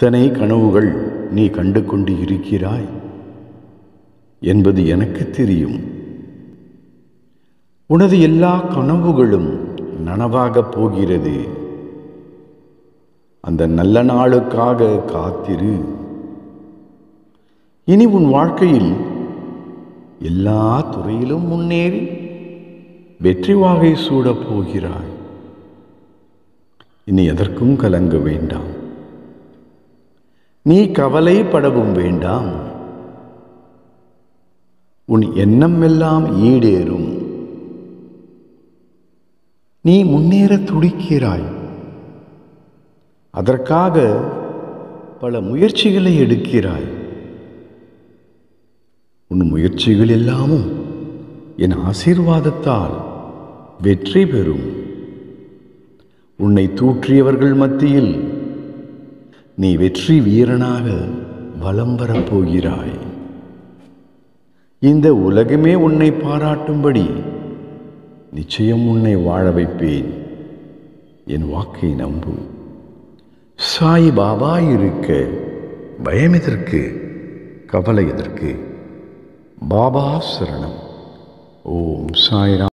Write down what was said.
எத்தனை கனவுகள் நீ கண்டு கொண்டு இருக்கிறாய் என்பது எனக்கு தெரியும் உனது எல்லா கனவுகளும் நனவாகப் போகிறது அந்த நல்ல நாளுக்காக காத்திரு இனி உன் வாழ்க்கையில் எல்லா துறையிலும் முன்னேறி வெற்றி வாகை சூடப் போகிறாய் இனி எதற்கும் கலங்க வேண்டாம் நீ கவலைப்படவும் வேண்டாம் உன் எண்ணம் எல்லாம் ஈடேறும் நீ முன்னேற துடிக்கிறாய் அதற்காக பல முயற்சிகளை எடுக்கிறாய் உன் முயற்சிகள் எல்லாமும் என் ஆசீர்வாதத்தால் வெற்றி பெறும் உன்னை தூற்றியவர்கள் மத்தியில் நீ வெற்றி வீரனாக வலம் வரப்போகிறாய் இந்த உலகமே உன்னை பாராட்டும்படி நிச்சயம் உன்னை வாழ வைப்பேன் என் வாக்கை நம்பு சாய் பாபா இருக்க பயம் எதற்கு கவலை எதற்கு பாபா சரணம் ஓம் சாய்ராம்